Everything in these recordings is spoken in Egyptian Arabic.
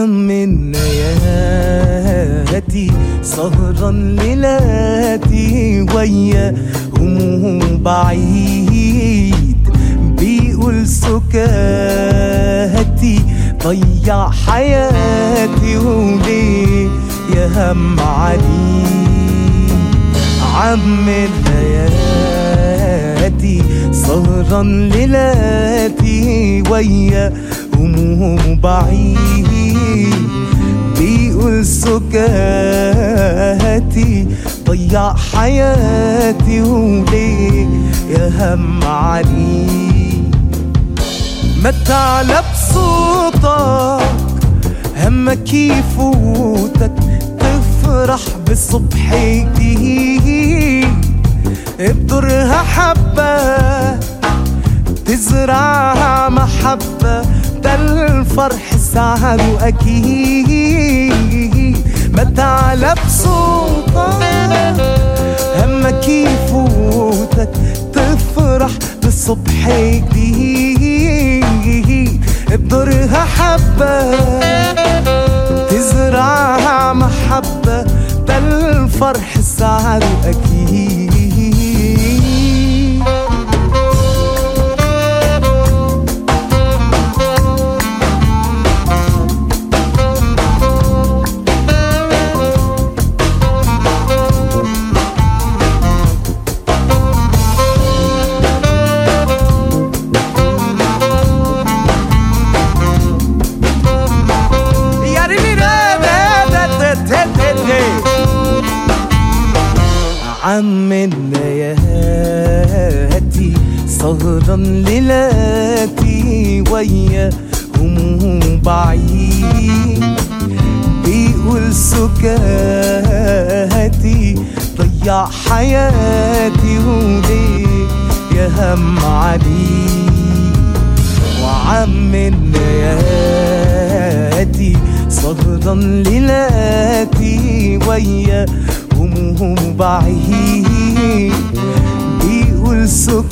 عم النياتي سهران ليلاتي ويا هموم بعيد بيقول سكاتي ضيع حياتي وليه يا هم علي عم اللياتي سهران ليلاتي ويا هموم بعيد بيقول سكاتي ضيع حياتي وليه يا هم علي ما تعلى بصوتك همك يفوتك تفرح بالصبح جديد ابدرها حبة تزرعها محبة ده الفرح سعده أكيد ما تعلى بصوتك همك يفوتك تفرح بالصبح جديد ابدرها حبة تزرعها محبة ده الفرح سعده أكيد يا ريمي را دا دا دا دا دا دا. عم النياتي سهران ليلاتي ويا هموم بعيد بيقول سكاتي ضيع حياتي وليه يا هم علي وعم النياتي سهران ليلاتي ويا هموم بعيد بيقول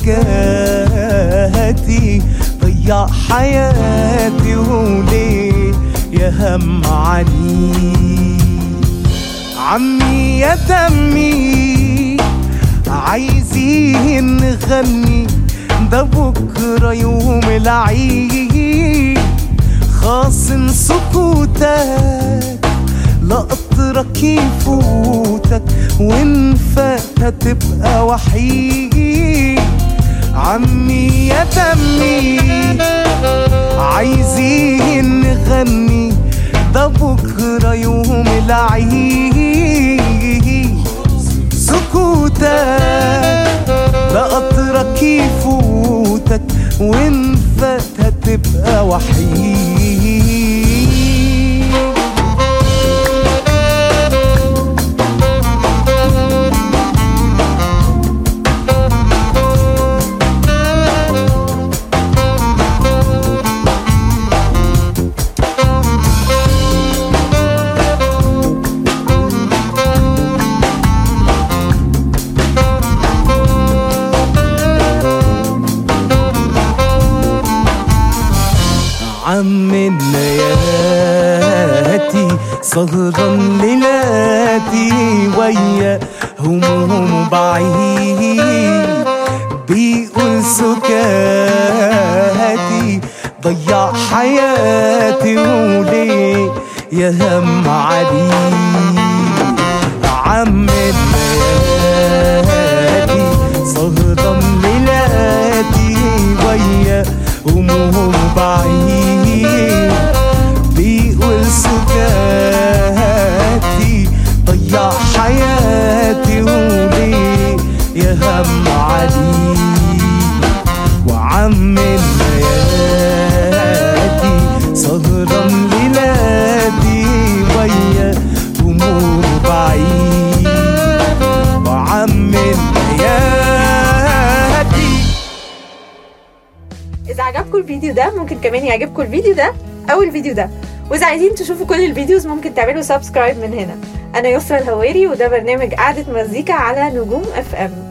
سكاتي ضيع حياتي وليه يا هم علي عمي يا دمي عايزين نغني ده بكرة يوم العيد خاصم سكوتك لا قطرك يفوتك وان فات هتبقى وحيد عمي يا دمي عايزين نغني ده بكرة يوم العيد سكوتك لا قطرك يفوتك وان فات هتبقى وحيد عم النياتي سهران ليلاتي ويا هموم بعيد بيقول سكاتي ضيع حياتي وليه يا هم علي عم الليالي سهران ليلاتي ويا هموم بعيد بيقول سكاتي ضيع حياتي وليه يا هم علي وعم الليالي سهران ليلاتي ويا هموم بعيد وعم الليالي اذا عجبكم الفيديو ده ممكن كمان يعجبكم الفيديو ده او الفيديو ده واذا عايزين تشوفوا كل الفيديوز ممكن تعملوا سبسكرايب من هنا انا يسرا الهواري وده برنامج قعدة مزيكا على نجوم اف ام